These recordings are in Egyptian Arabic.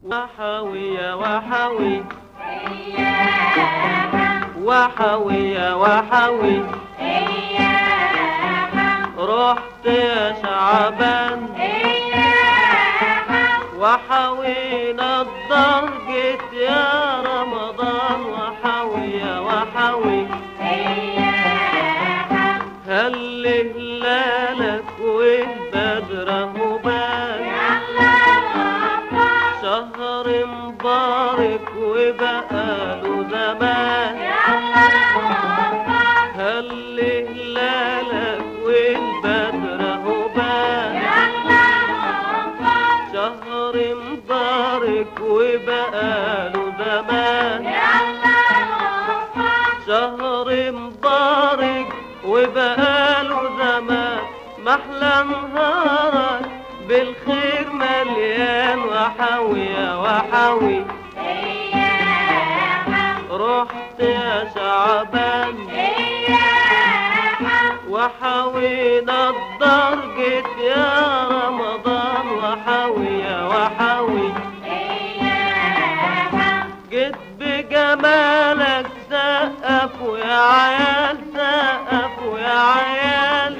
وحوي يا وحوي وحوي يا وحوي رحت يا شعبان وحوينا الدار جيت يا رمضان وحوي يا وحوي هل هلالك والبدر هبان شهر مبارك وبقاله زمان هل هلالك والبدر هبان شهر مبارك وبقاله زمان شهر مبارك وبقاله زمان محلى نهارك بالخير مليان وحوي يا وحوي رحت يا شعبان وحوينا الدار جيت يا رمضان وحوي يا وحوي جيت بجمالك سقف ويا عيال سقف ويا عيال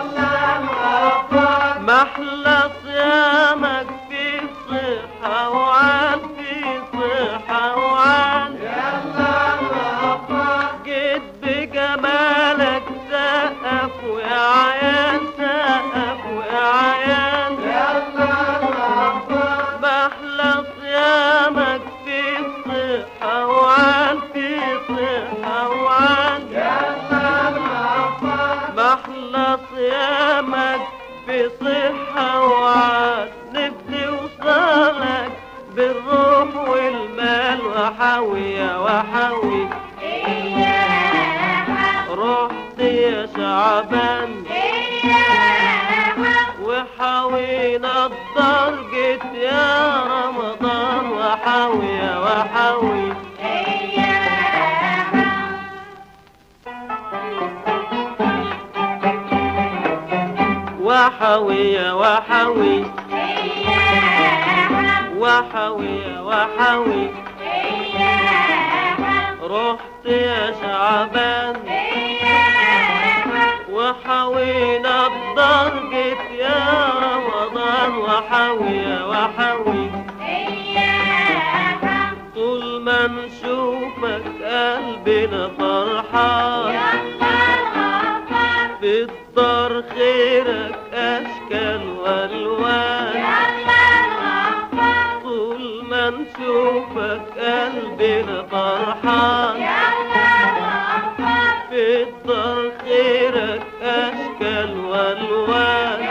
محلى صيامك في صحة وعال في صحة وعال جيت بجمالك سقف ويا عيال سقف ويا عيال محلى صيامك في صحة وعال في صحة وعال محلى صيامك في صحة وعاد نفسي وصالك بالروح والمال وحوي يا وحوي رحت يا شعبان وحوينا الدار جيت يا رمضان وحوي يا وحوي وحوي يا وحوي وحوي يا وحوي رحت يا شعبان وحوينا الدار جيت يا رمضان وحوي يا وحوي طول ما نشوفك قلبنا فرحان في الدار خيرك اشكال والوان طول ما نشوفك قلبنا فرحان في الدار خيرك اشكال والوان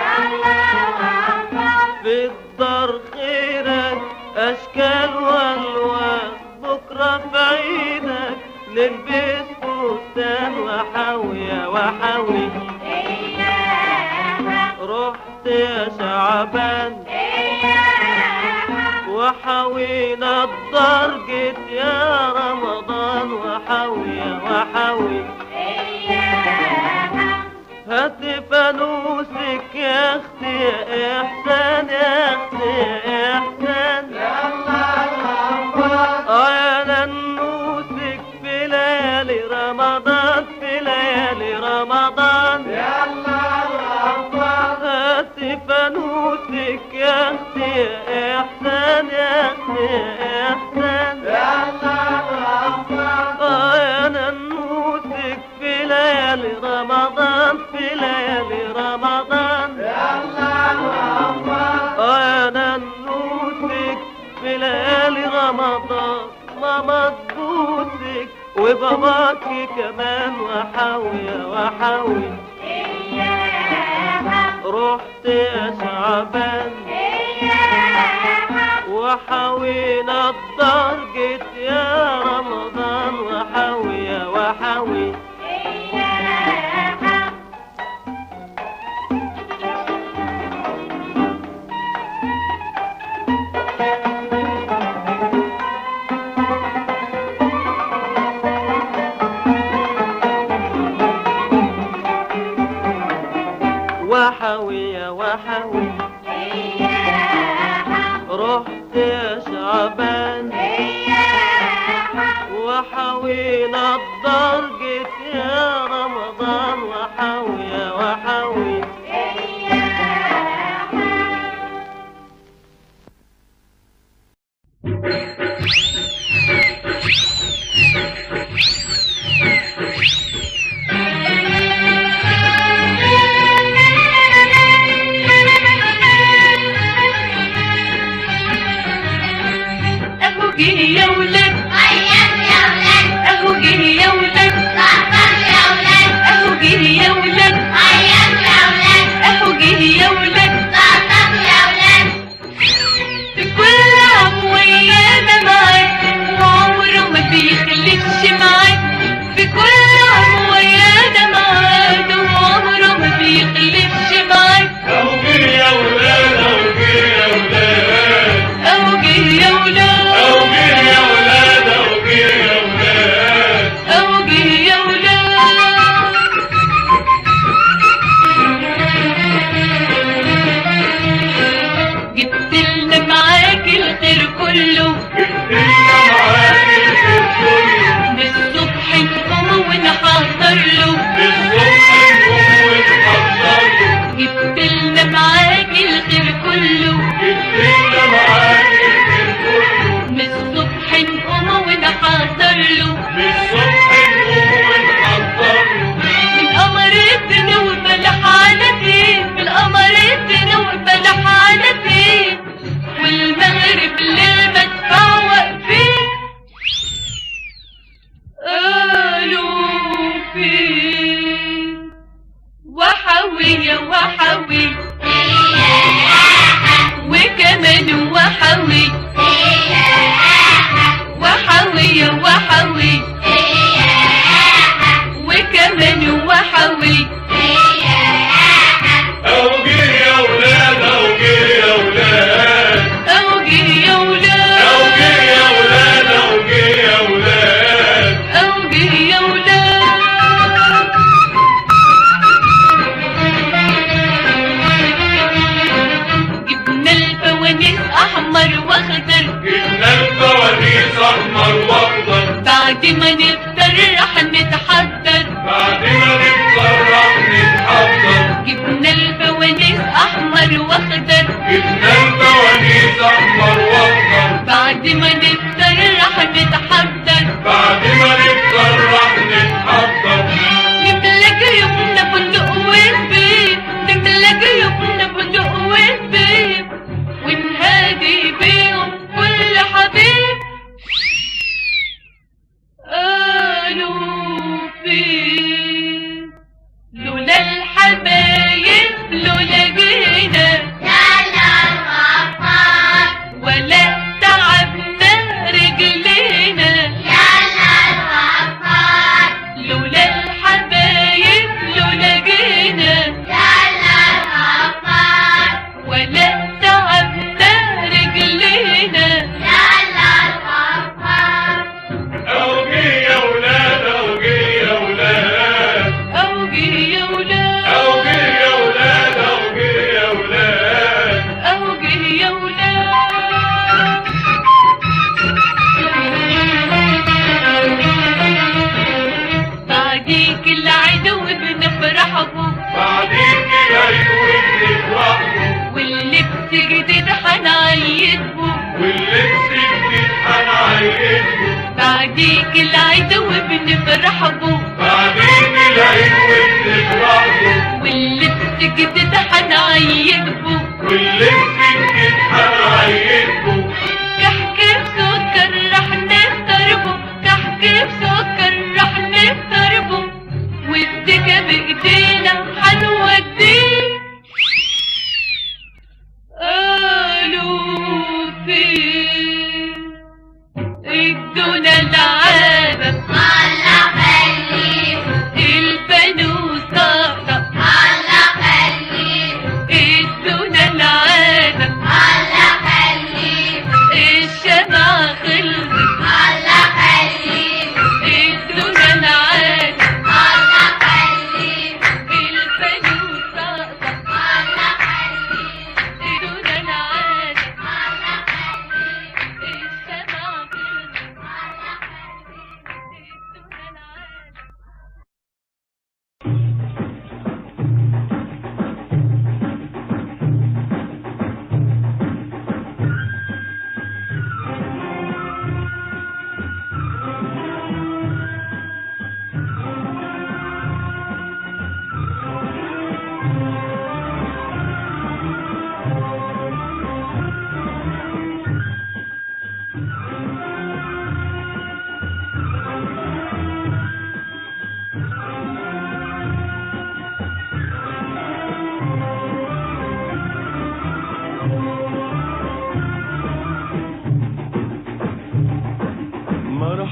في الدار خيرك اشكال والوان بكره في عيدك نلبس فستان وحوي يا وحوي رحت يا شعبان وحوينا الدار جيت يا رمضان وحوي يا وحوي هات فانوسك يا اختي يا احسان يا اختي يا احسان اه يا ننوسك في ليالي رمضان في ليالي رمضان هات فانوسك يا اختي يا احسان يا اختي يا احسان اه يا ننوسك في ليالي رمضان في ليالي رمضان اه يا ننوسك في ليالي رمضان ماما تبوسك وباباكي كمان وحاوي وحاوي رحت يا شعبان وحاوينا الدار جيت يا رمضان وحاوي وحاوي وحاوي وحاوي رحت يا شعبان وحاوينا الدرجة يا رمضان وحاوي يا وحاوي اهو جه يا ولاد اهو جه يا ولاد اهو جه يا ولاد اهو جه يا ولاد في كل عام ويانا معاك وعمره ما بيخلفش معاك في كل عام ويانا معاك وعمره ما بيخلفش معاك أهو جه يا ولاد أهو جه يا ولاد اهو جه يا ولاد أهو جه يا ولاد أهو اهو جه يا ولاد جه يا ولاد جبت لنا معاك الخير كله جبتلنا معاك الخير كله بالصبح نقوم ونحضر له بالصبح نقوم ونحضر له جبت لنا معاك الخير كله جبتلنا معاك الخير كله من الصبح نقوم ونحضر له بالصبح نقوم ونحضر له من قمر الدنيا وبلح على فين من قمر الدنيا وبلح على فين والمغرب للمدفع واقفين قالوا فين وحوية وحوي وكمان وحوي وحوية وحوي وكمان وحوي أهو جه يا ولاد أهو جه يا ولاد أوجي يا أهو جه يا ولاد ولاد أهو جه يا ولاد أوجي يا ولاد جبنا الفوانيس أحمر وأخضر جبنا الفوانيس أحمر وأخضر بعد ما نفطر رح نتحضر بعد ما نتفرح نتحضر جبنا الفوانيس أحمر وأخضر جبنا الفوانيس أحمر وأخضر بعد ما نفطر رح نتحضر بعد ما نتفرح نتحضر نملى جيوبنا بندق وزبيب نملى جيوبنا بندق وزبيب ونهادي بيهم كل حبيب قالوا فين لولا الحبايب لولا جينا ولا تعبنا رجلينا لولا الحبايب لولا جينا ولا تعبنا رجلينا أهو جه يا ولاد أهو جه يا ولاد أوجي يا ولاد أهو جه يا ولاد أهو جه يا ولاد أوجي يا ولاد بعديك العدو بنفرح بوك بعدين كده يكون نفرحه واللبس جديد حنعيد بوك واللبس جديد هنعيده بعديك العدو بنفرح بوك بعدين العيد ونفرحه واللبس جديد حنعيد بوك واللبس جديد هنعيده كحك بسكر رح نفطربه كحك بسكر رح نفطربه والدكة بإيدينا حنوديه قالوا فين ادونا العادة الفانوس طقطق ادونا العادة الشمعة خلصت ادونا العادة الفانوس طقطق ادونا العادة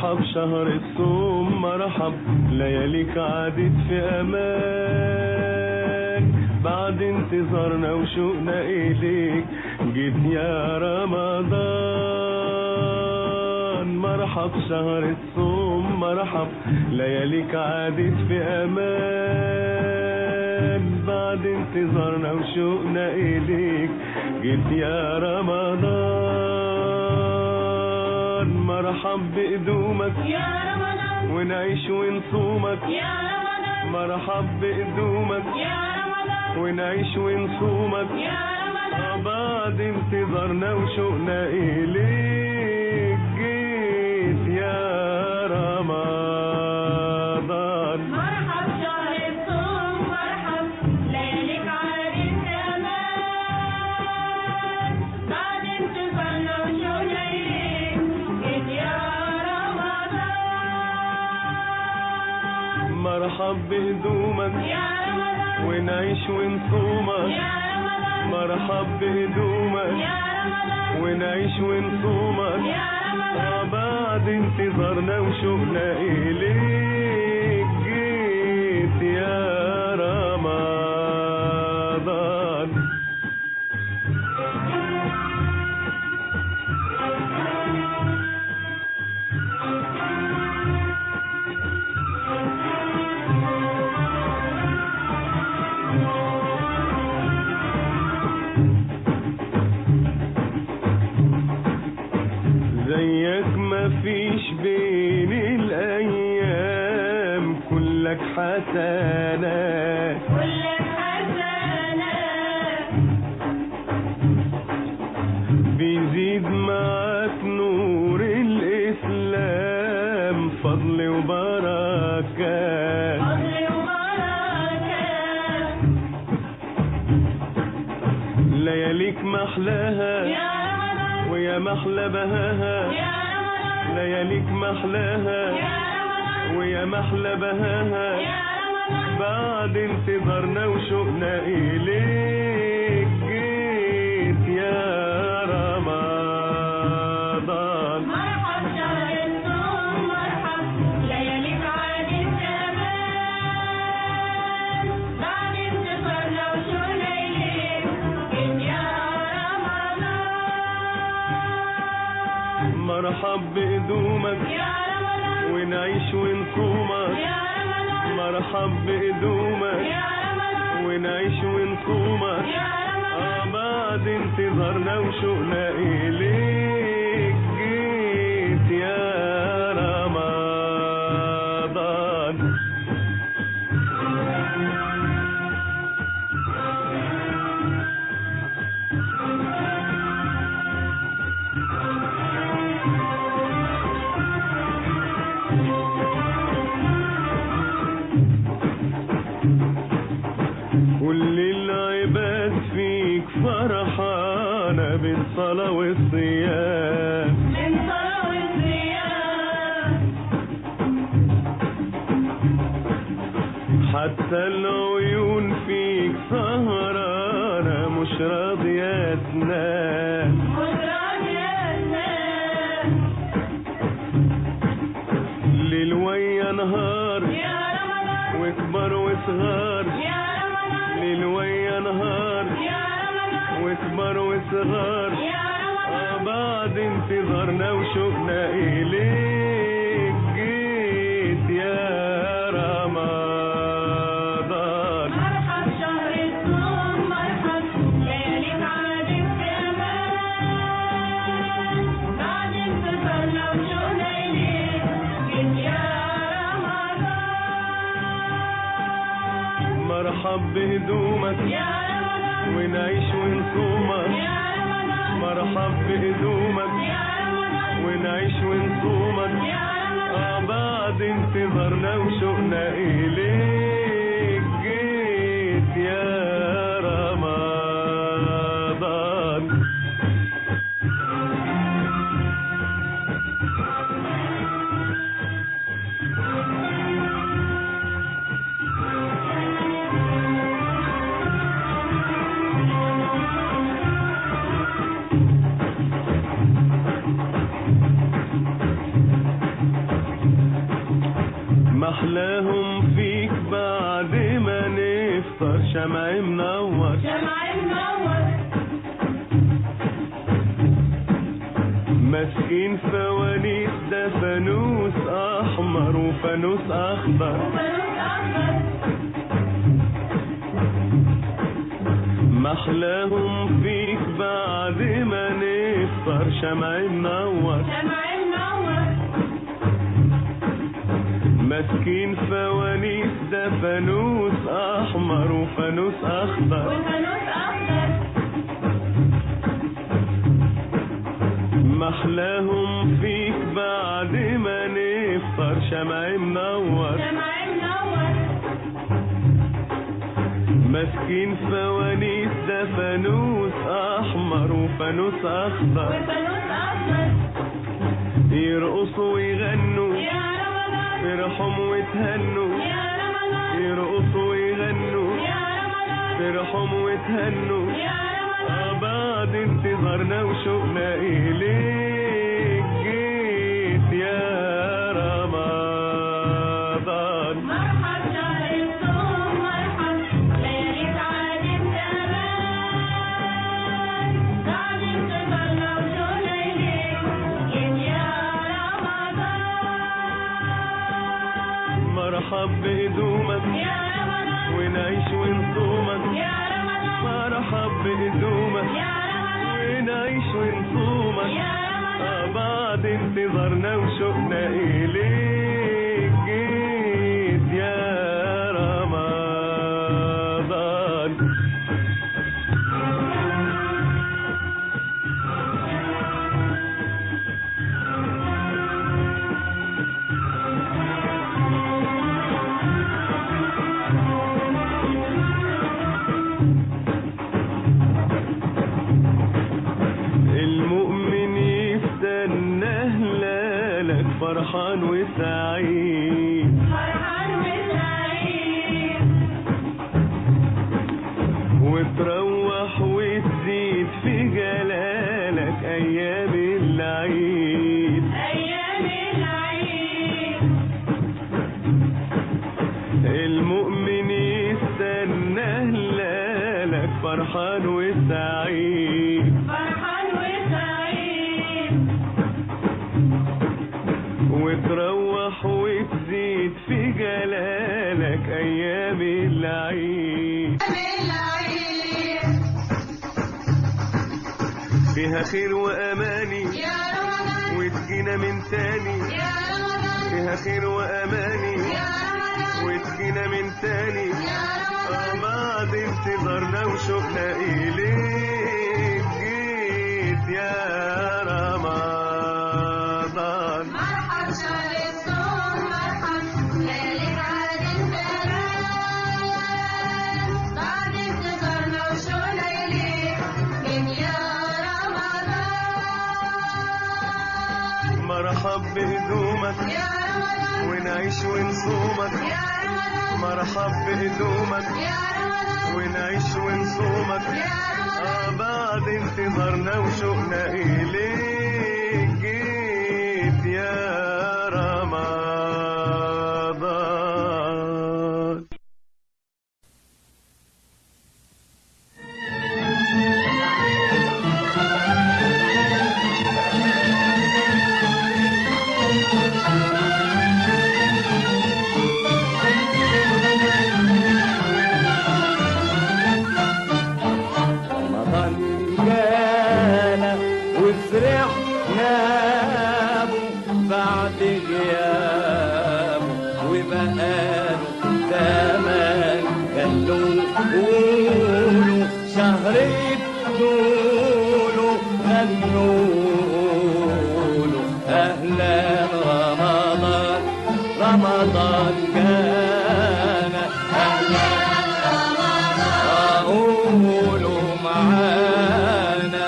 مرحب شهر الصوم مرحب لياليك عادت في امان بعد انتظارنا وشوقنا اليك جيت يا رمضان مرحب شهر الصوم مرحب لياليك عادت في امان بعد انتظارنا وشوقنا اليك جيت يا رمضان مرحب بقدومك يا رمضان ونعيش ونصومك يا رمضان مرحب بقدومك يا رمضان ونعيش ونصومك يا رمضان بعد انتظارنا وشوقنا إليك جيت يا رمضان مرحب شهر الصوم مرحب لياليك عارف امان بعد انتظارنا وشوقنا اليك جيت يا رمضان مرحب بهدومك يا رمضان ونعيش ونصومك يا رمضان مرحب بهدومك يا رمضان ونعيش ونصومك يا رمضان بعد انتظارنا وشوقنا إليك جيت يا رمضان زيك مفيش بين الأيام كلك حسنات كلك حسنة بيزيد معاك نور الإسلام فضل وبركات فضل وبركة لياليك محلاها يا رمضان ويا محلى بهاها يا رمضان لياليك محلاها يا رمضان ويا محلى بهاها يا رمضان بعد انتظارنا وشوقنا إليك جيت يا رمضان مرحب شهر الصوم مرحب لياليك عادت امان بعد انتصارنا وشوقنا اليك جيت يا رمضان مرحب بقدومك يا رمضان ونعيش ونصومك يا رمضان مرحب بقدومك يا رمضان ونعيش ونصومك يا رمضان آه بعد انتظارنا وشوقنا إليك جيت يا رمضان كل العباد فيك فرحانة بالصلاة والصيام من صلاة والصيام حتى العيون فيك سهرانة مش راضية تنام مزرعة الناس ليل ويا نهار يا رمضان وكبر وصغار يا رمضان ليل ويا نهار يا رمضان وكبر وصغار يا آه رمضان بعد انتظارنا وشوقنا إليك جيت يا رمضان مرحب شهر الصوم مرحب لياليك عادت في امان بعد انتصارنا وشوقنا اليك جيت يا رمضان مرحب بهدومك يا رمضان ونعيش ونصومك يا رمضان مرحب بهدومك يا رمضان ونعيش ونصومك يا رمضان آه بعد انتظارنا وشوقنا إليك جيت يا رمضان شمع منور شمع منور ماسكين فوانيس ده فانوس احمر وفانوس اخضر وفانوس أخضر محلاهم فيك بعد ما نفطر شمع منور شمع منور ماسكين فوانيس ده فانوس احمر وفانوس اخضر وفانوس أخضر محلاهم فيك بعد ما نفطر شمع منور شمع منور ماسكين فوانيس ده فانوس احمر وفانوس اخضر وفانوس أخضر يرقصوا ويغنوا يا رمضان فرحهم وتهنوا يا رمضان يرقصوا ويغنوا يا رمضان فرحهم وتهنوا يا رمضان آه بعد انتظارنا وشوقنا إليك جيت يا رمضان مرحب شهر الصوم مرحب ليالي عادت أمان بعد انتظارنا وشوقنا إليك جيت يا رمضان مرحب بقدومك يا رمضان ونعيش ونصومك يا رمضان مرحب بقدومك يا رمضان ونعيش ونصومك يا رمضان آه بعد انتظارنا وشوقنا إليك جيت يا رمضان المؤمن يستنى هلالك فرحان وسعيد فرحان وسعيد وتروح وتزيد في جلالك ايام العيد أيام العيد المؤمن يستنى هلالك فرحان وسعيد فرحان وسعيد وتروح وتزيد في جلالك ايام العيد فيها خير واماني يا رمضان وتجينا من تاني يا رمضان فيها خير واماني يا رمضان وتجينا من تاني يا آه رمضان بعد انتظارنا وشوقنا إليك جيت يا رمضان مرحب شهر الصوم مرحب ليالي عاد البلاد بعد انتظارنا وشوقنا إليك من يا رمضان مرحب بهدومك يا رمضان ونعيش ونصومك يا رمضان مرحب بهدومك يا رمضان ونعيش ونصومك يا رمضان آه بعد انتظارنا وشوقنا إليك جيت يا رمضان رمضان جانا وفرحنا به بعد غيابه وبقاله زمان قالوا قولوا شهر الدولو غنوا له اهلا رمضان رمضان جانا اهلا قولوا معانا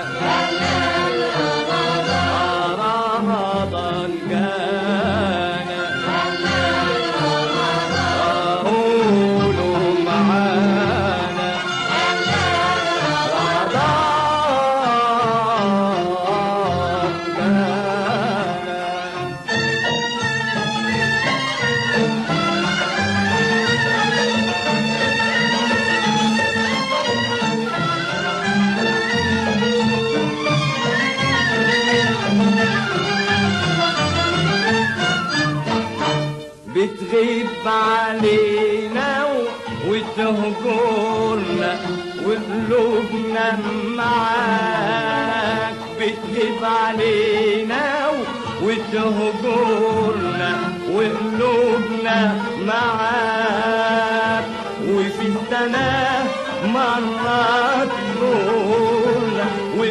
رمضان جانا قولوا معانا رمضان بتغيب علينا و- وتهجرنا وقلوبنا معاك بتغيب علينا و- وتهجرنا وقلوبنا معاك وفي السنة مرات نورنا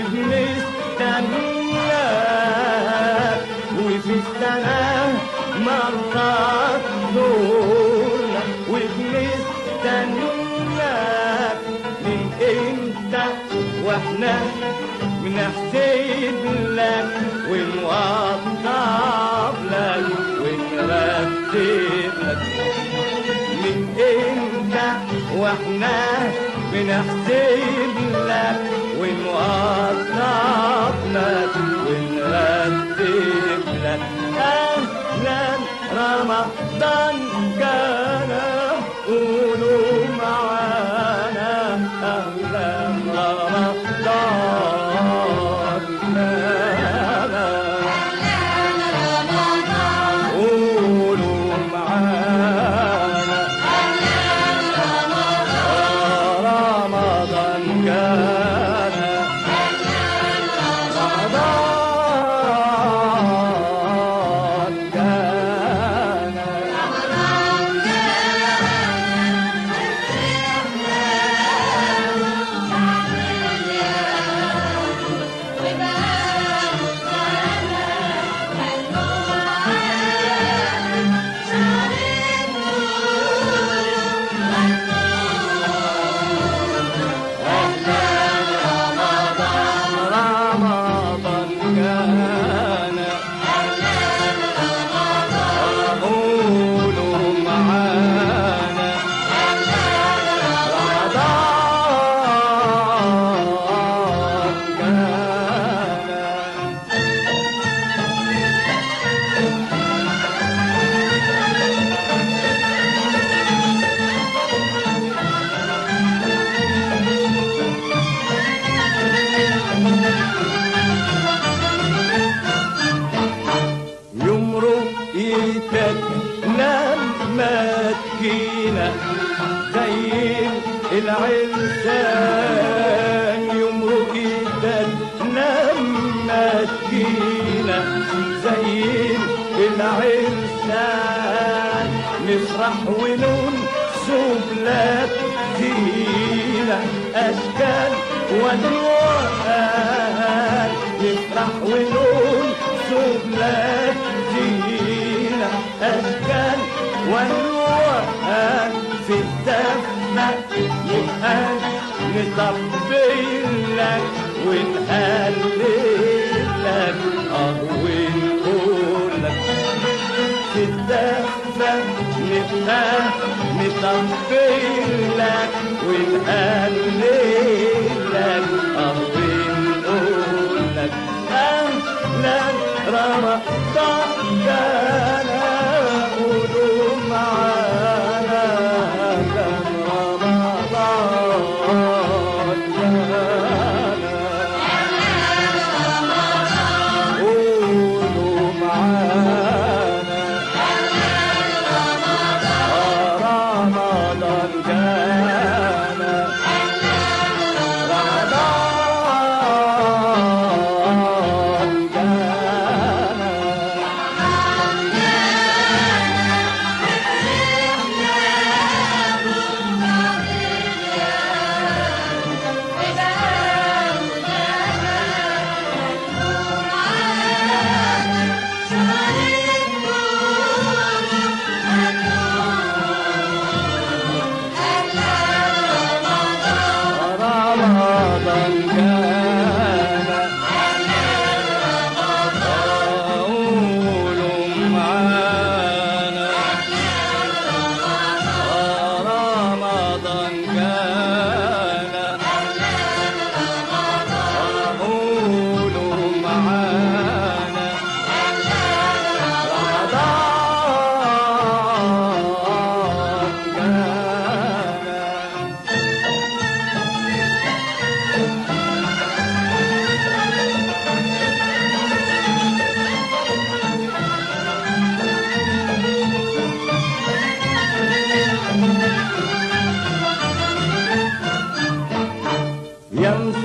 وبنستناك وفي السنة مرات نورنا وبنستناك من امتى واحنا بنحسب لك ونوضب لك ونرتب لك من امتى واحنا بنحسب لك ونوضب لك ونرتب لك اهلا رمضان كان قولوا معانا اهلا رمضان كان قولوا معانا رمضان كان رمضان كان رمضان كان قولوا معانا رمضان كان يمرق ايدك لما تجينا زي العرسان يمرق ايدك لما تجينا زي العرسان نفرح ونون سبلات زينة أشكال والوان نفرح ونون سبلات زينة أشكال والوان في الدفنة نبقى نطبل لك ونهلل لك اه ونقول لك في الدفة نبقى نطبل لك ونهلل لك اه ونقول لك أهلا رمضان كان قولوا معانا أهلا رمضان كان قولوا معانا رمضان كان رمضان كان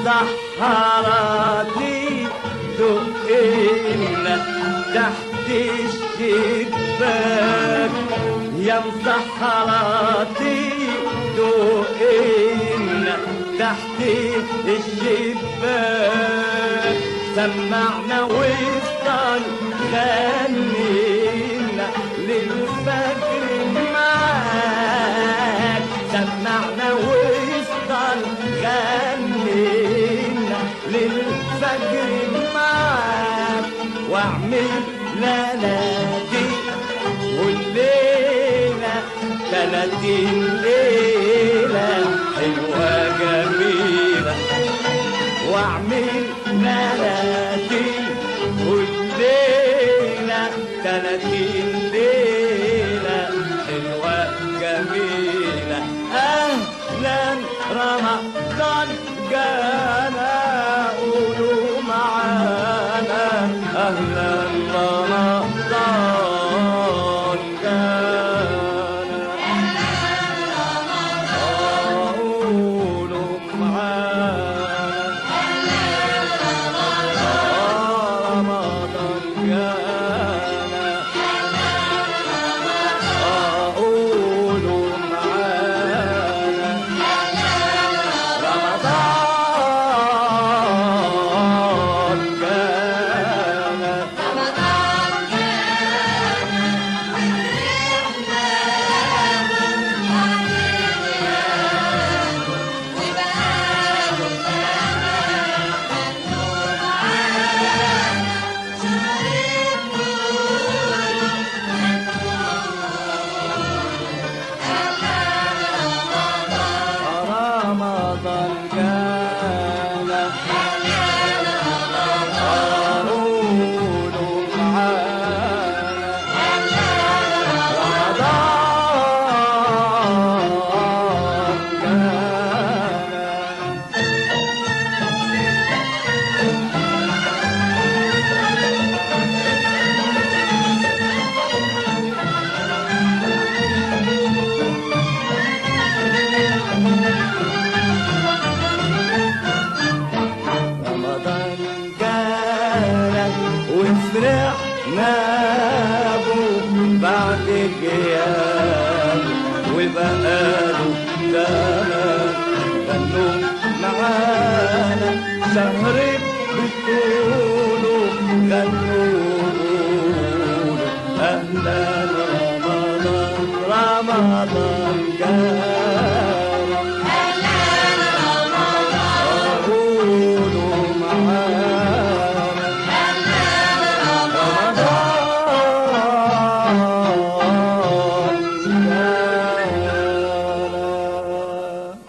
مسحراتي دقينا تحت الشباك يا مسحراتي دقينا تحت الشباك سمعنا وصل غنينا للفجر معاك سمعنا وصل غنينا للفجر معاك واعمل لنادي والليلة تلاتين ليلة حلوة جميلة واعمل نادي والليلة تلاتين ليلة حلوة جميلة أهلا رمضان جانا قولوا معانا أهلا رمضان جانا قولوا معانا رمضان جانا قولوا معانا رمضان جانا رمضان جانا قولوا معانا رمضان جانا رمضان جانا وفرحنا به بعد غياب وبقاله زمان غنوا معانا شهر بتقولوا غنوا أهلا رمضان رمضان جانا قولوا معانا رمضان جانا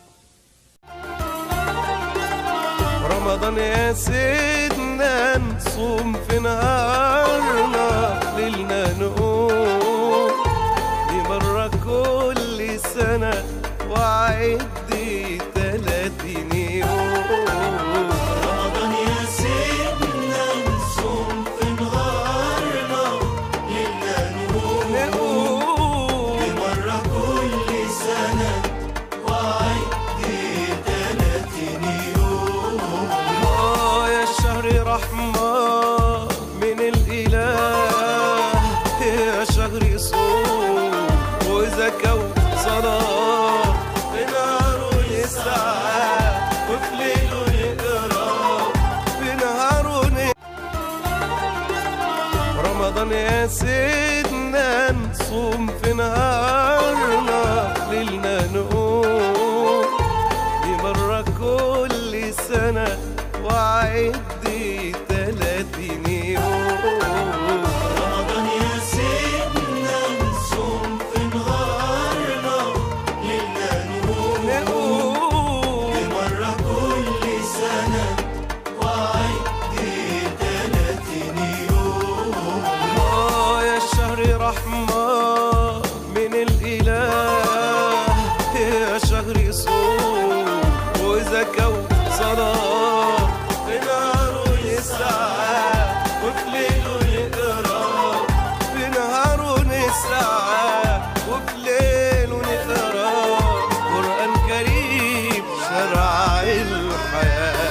رمضان يا سيدنا نصوم في نهارنا ليلنا نقوم دي مرة كل سنة وعدي تلاتين يوم رمضان يا سيدنا نصوم في نهارنا ليلنا نقوم نقوم دي مرة كل سنة وعدي تلاتين يوم آه يا شهر رحمة من الإله يا شهر صوم وزكاة وصلاة في نهار ونسعى وفي ليل ونقرا في نهار ونقرا رمضان يا سيدنا نصوم في نهارنا ليلنا نقوم دي مرة كل سنة وعدي تلاتين يوم رمضان يا سيدنا نصوم في نهارنا ليلنا نقوم نقوم دي مرة كل سنة وعدي تلاتين يوم آه يا شهر رحمة من الإله يا شهر صوم وزكاة وصلاة في نهار ونسعى وفي ليل ونقرا في نهار ونسعى وفي ليل ونقرا قرآن كريم شرع الحياة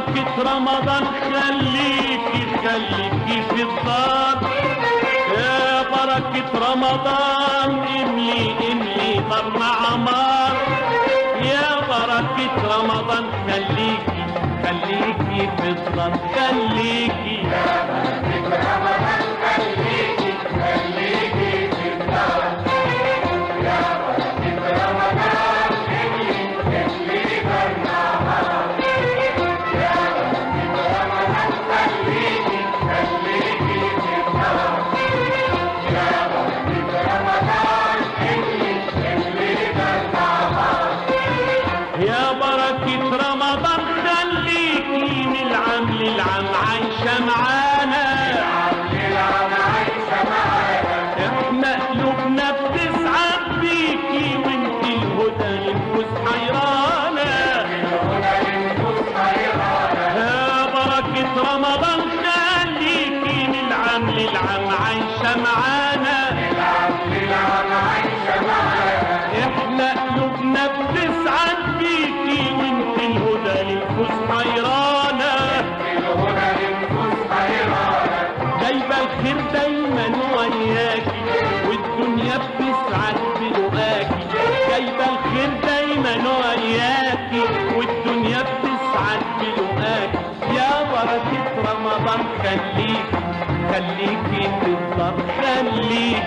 بركة رمضان خليكي خليكي في الدار يا بركة رمضان املي املي طرنا عمار يا بركة رمضان خليكي خليكي في الدار خليكي يا بركة رمضان خليكي من العام للعام عايشة معانا احنا قلوبنا بتسعد بيكي وانت الهدى للنفوس حيرانة يا بركة رمضان خليكي من العام للعام عايشة معانا احنا قلوبنا بتسعد بيكي وانت الهدى للنفوس حيرانة جايبة الخير دايما وياكي والدنيا بتسعد بلقاكي جايبة الخير دايما وياكي والدنيا بتسعد بلقاكي يا بركة رمضان خليكي خليكي في الدار خليكي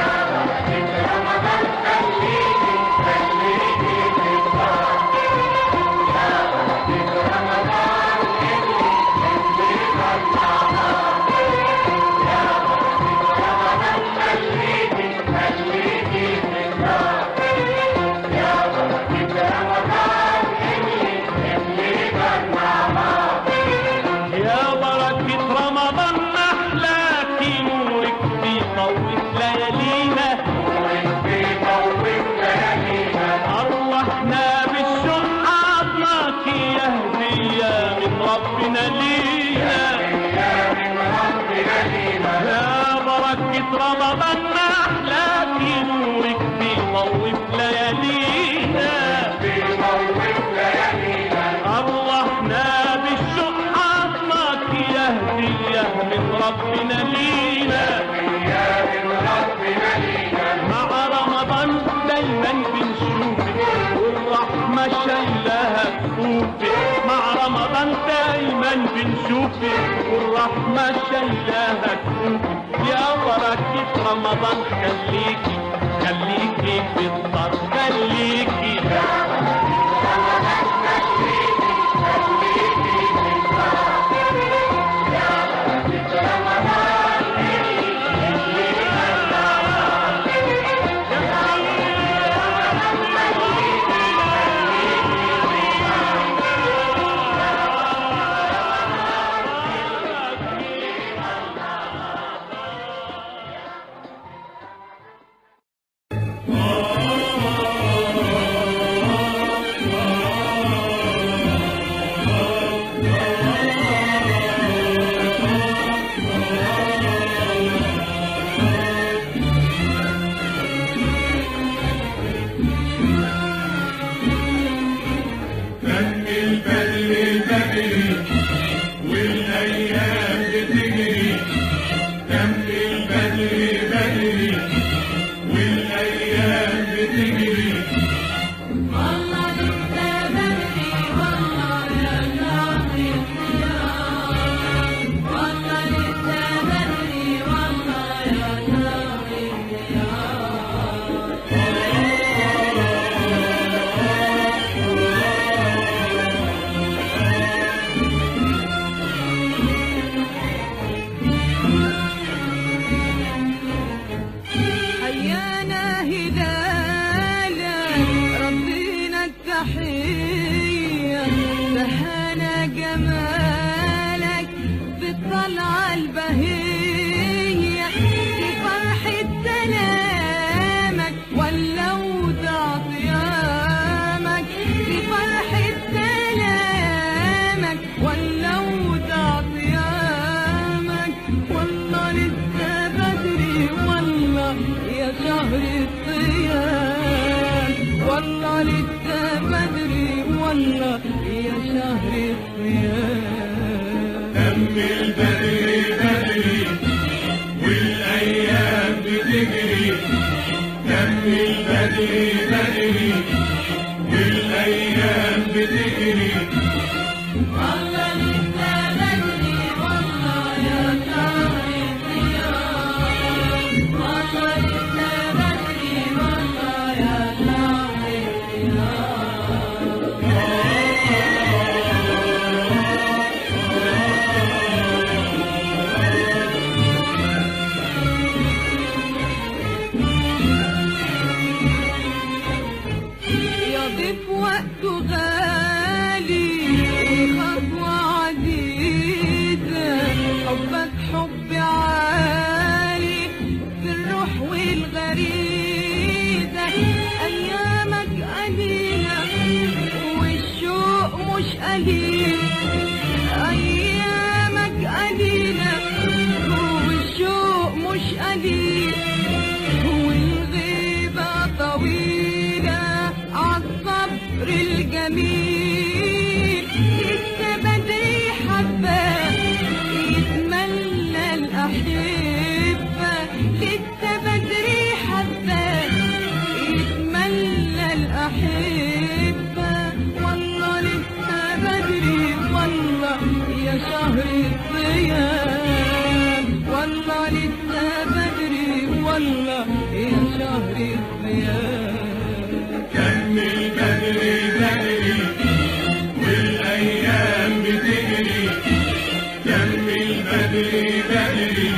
يا بركة رمضان محلاكي نورك بيطوف ليالينا أرواحنا بالشوق عطاكي يا هدية من ربنا لينا يا بركة رمضان محلاكي نورك بيطوف ليالينا أرواحنا بالشوق عطاك يا هدية من ربنا لينا مع رمضان دايما بنشوفك والرحمة شايلها كفوفك مع رمضان دايما بنشوفك والرحمة شايلها كفوفك يا بركة رمضان خليكي خليكي في الدار خليكي كمل بدري بدري والايام بتجري كمل بدري بدري والايام بتجري والله لسه بدري والله يا شهر الصيام والله لسه بدري والله يا شهر الصيام حيانا هلالا ربنا التحية بهانا جمالك بالطلعة البهية في فرحة سلامك ولا ودع صيامك في فرحة سلامك ولا ودع صيامك والله لسه بدري والله يا شهر الصيام والله لسه بدري والله يا شهر الصيام دم البدري بدري والايام بتجري دم البدري بدري والايام بتجري والله لسه بدري والله يا شهر الصيام والله لسه بدري والله يا شهر الصيام يضيف وقته غالي خطوة عديدة حبك حب عالي في الروح والغريزة أيامك قليلة والشوق مش قليل أيامك قليلة والشوق مش قليل والغيبة طويلة عالصبر الجميل لسه بدري حبة يتمنى الأحبة لسه بدري حبة يتمنى الأحبة والله لسه بدري والله يا شهر الصيام والله لسه بدري والله يا شهر الصيام دم البدري بدري والايام بتجري دم البدري بدري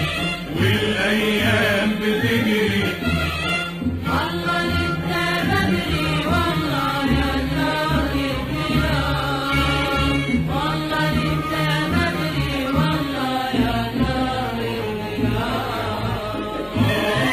والايام بتجري والله لسه بدري والله يا شهر الصيام والله لسه بدري والله يا شهر الصيام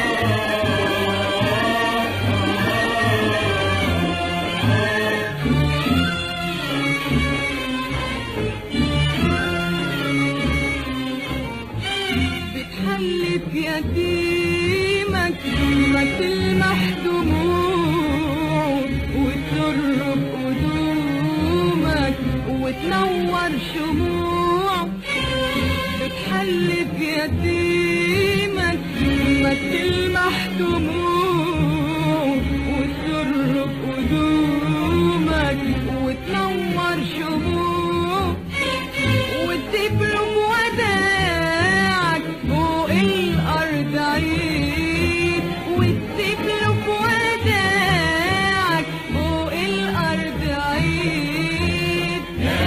بتحلف يتيمك ما تلمح دموع وتسر بقدومك وتنور شموع بتحلف يتيمك ما تلمح دموع وتسر بقدومك وتنور شموع وتبرم وداعك فوق الأرض عيد وتبرم وداعك فوق الأرض عيد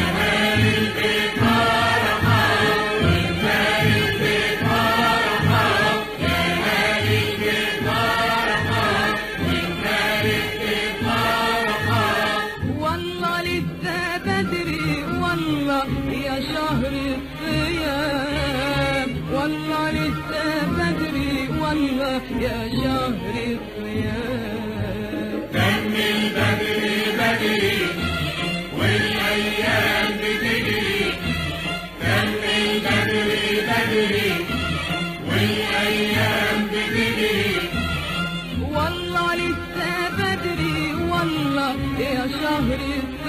والله لسه بدري والله يا شهر الصيام والله لسه بدري والله يا شهر الصيام دم البدري بدري والايام بتجري دم البدري بدري والايام بتجري والله لسه بدري والله يا شهر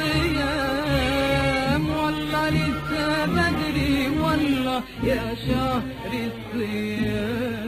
الصيام والله لسه بدري والله يا شهر الصيام